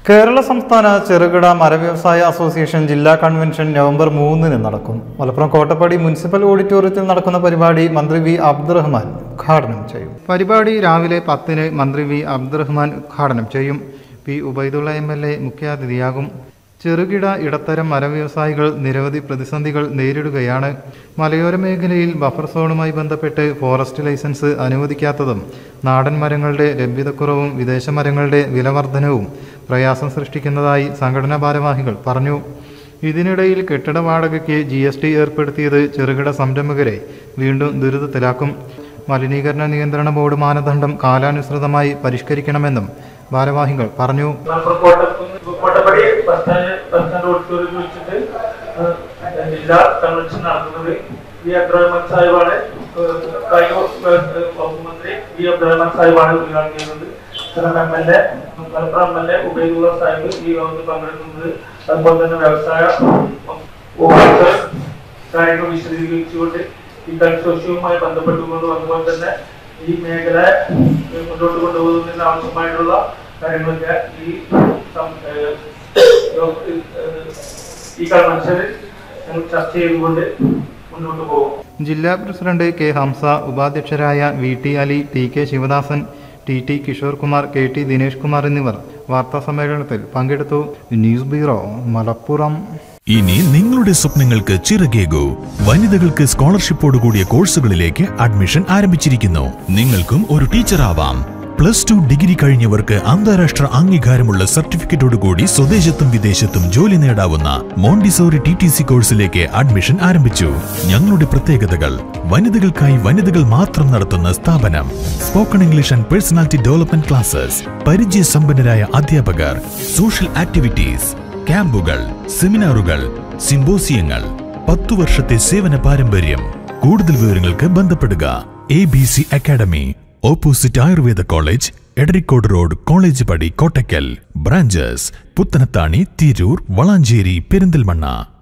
കേരള സംസ്ഥാന ചെറുകിട മരവ്യവസായ അസോസിയേഷൻ ജില്ലാ കൺവെൻഷൻ നവംബർ മൂന്നിന് നടക്കും മലപ്പുറം കോട്ടപ്പടി മുനിസിപ്പൽ ഓഡിറ്റോറിയത്തിൽ നടക്കുന്ന പരിപാടി മന്ത്രി വി അബ്ദുറഹ്മാൻ ഉദ്ഘാടനം ചെയ്യും പരിപാടി രാവിലെ പത്തിന് മന്ത്രി വി അബ്ദുറഹ്മാൻ ഉദ്ഘാടനം ചെയ്യും P Ubaidulla M L A മുഖ്യാതിഥിയാകും ചെറുകിട ഇടത്തരം മരവ്യവസായികൾ നിരവധി പ്രതിസന്ധികൾ നേരിടുകയാണ് മലയോര മേഖലയിൽ ബഫർ സോണുമായി ബന്ധപ്പെട്ട് ഫോറസ്റ്റ് ലൈസൻസ് അനുവദിക്കാത്തതും നാടൻ മരങ്ങളുടെ ലഭ്യതക്കുറവും വിദേശ മരങ്ങളുടെ വിലവർധനവും പ്രയാസം സൃഷ്ടിക്കുന്നതായി സംഘടനാ ഭാരവാഹികൾ പറഞ്ഞു ഇതിനിടയിൽ കെട്ടിട വാടകയ്ക്ക് ജി എസ് ടി ഏർപ്പെടുത്തിയത് ചെറുകിട സംരംഭകരെ വീണ്ടും ദുരിതത്തിലാക്കും മലിനീകരണ നിയന്ത്രണ ബോർഡ് മാനദണ്ഡം കാലാനുസൃതമായി പരിഷ്കരിക്കണമെന്നും ഭാരവാഹികൾ പറഞ്ഞു മലപ്പുറം കോട്ട Kottappadi bus stand bus stand ഓഡിറ്റോറിയത്തിൽ വെച്ചിട്ട് ഏഹ്, ജില്ലാ കൺവെൻഷൻ നടത്തുന്നത് വി അബ്ദുറഹ്മാൻ സാഹിബാണ് ഏഹ്, കായിക ഏഹ്, വകുപ്പ് മന്ത്രി വി അബ്ദുറഹ്മാൻ സാഹിബാണ് ഉദ്ഘാടനം ചെയ്യുന്നത് സ്ഥലം M L A Malappuram M L A Ubaidulla Sahib ഈ യോഗത്തിൽ പങ്കെടുക്കുന്നത് അതുപോലെ തന്നെ വ്യവസായ ഓഫീസർ കാര്യങ്ങൾ വിശദീകരിച്ചുകൊണ്ട് ഈ കൺസോഷ്യവുമായി ബന്ധപ്പെട്ടുകൊണ്ട് അതുപോലെ തന്നെ ഈ മേഖല മുന്നോട്ട് കൊണ്ടുപോകുന്നതിന് ആവശ്യമായിട്ടുള്ള കാര്യങ്ങളൊക്കെ ഈ സം- ഏഹ് യോഗ- ഏഹ് ഈ കൺവെൻഷനിൽ ഞങ്ങൾ ചർച്ച ചെയ്തുകൊണ്ട് മുന്നോട്ട് പോകും ജില്ലാ പ്രസിഡന്റ് കെ ഹംസ ഉപാധ്യക്ഷരായ V T Ali T K Sivadasan T T Kishore Kumar K T Dinesh Kumar എന്നിവർ വാർത്താ സമ്മേളനത്തിൽ പങ്കെടുത്തു ന്യൂസ് ബ്യൂറോ മലപ്പുറം ഇനി നിങ്ങളുടെ സ്വപ്നങ്ങൾക്ക് ചിറകേകൂ വനിതകൾക്ക് സ്കോളർഷിപ്പോട് കൂടിയ കോഴ്സുകളിലേക്ക് അഡ്മിഷൻ ആരംഭിച്ചിരിക്കുന്നു നിങ്ങൾക്കും ഒരു ടീച്ചർ ആവാം പ്ലസ് ടു ഡിഗ്രി കഴിഞ്ഞവർക്ക് അന്താരാഷ്ട്ര അംഗീകാരമുള്ള സർട്ടിഫിക്കറ്റോട് കൂടി സ്വദേശത്തും വിദേശത്തും ജോലി നേടാവുന്ന മോണ്ടിസോറി ടി ടി സി കോഴ്സിലേക്ക് അഡ്മിഷൻ ആരംഭിച്ചു ഞങ്ങളുടെ പ്രത്യേകതകൾ വനിതകൾക്കായി വനിതകൾ മാത്രം നടത്തുന്ന സ്ഥാപനം spoken English and personality development classes പരിചയസമ്പന്നരായ അധ്യാപകർ സോഷ്യൽ ആക്ടിവിറ്റീസ് ക്യാമ്പുകൾ സെമിനാറുകൾ സിംബോസിയങ്ങൾ പത്തു വർഷത്തെ സേവന പാരമ്പര്യം കൂടുതൽ വിവരങ്ങൾക്ക് ബന്ധപ്പെടുക A B C academy opposite Ayurveda college Edarikode road college പടി കോട്ടയ്ക്കൽ ബ്രാഞ്ചസ് പുത്തനത്താണി തിരൂർ വളാഞ്ചേരി പെരിന്തൽമണ്ണ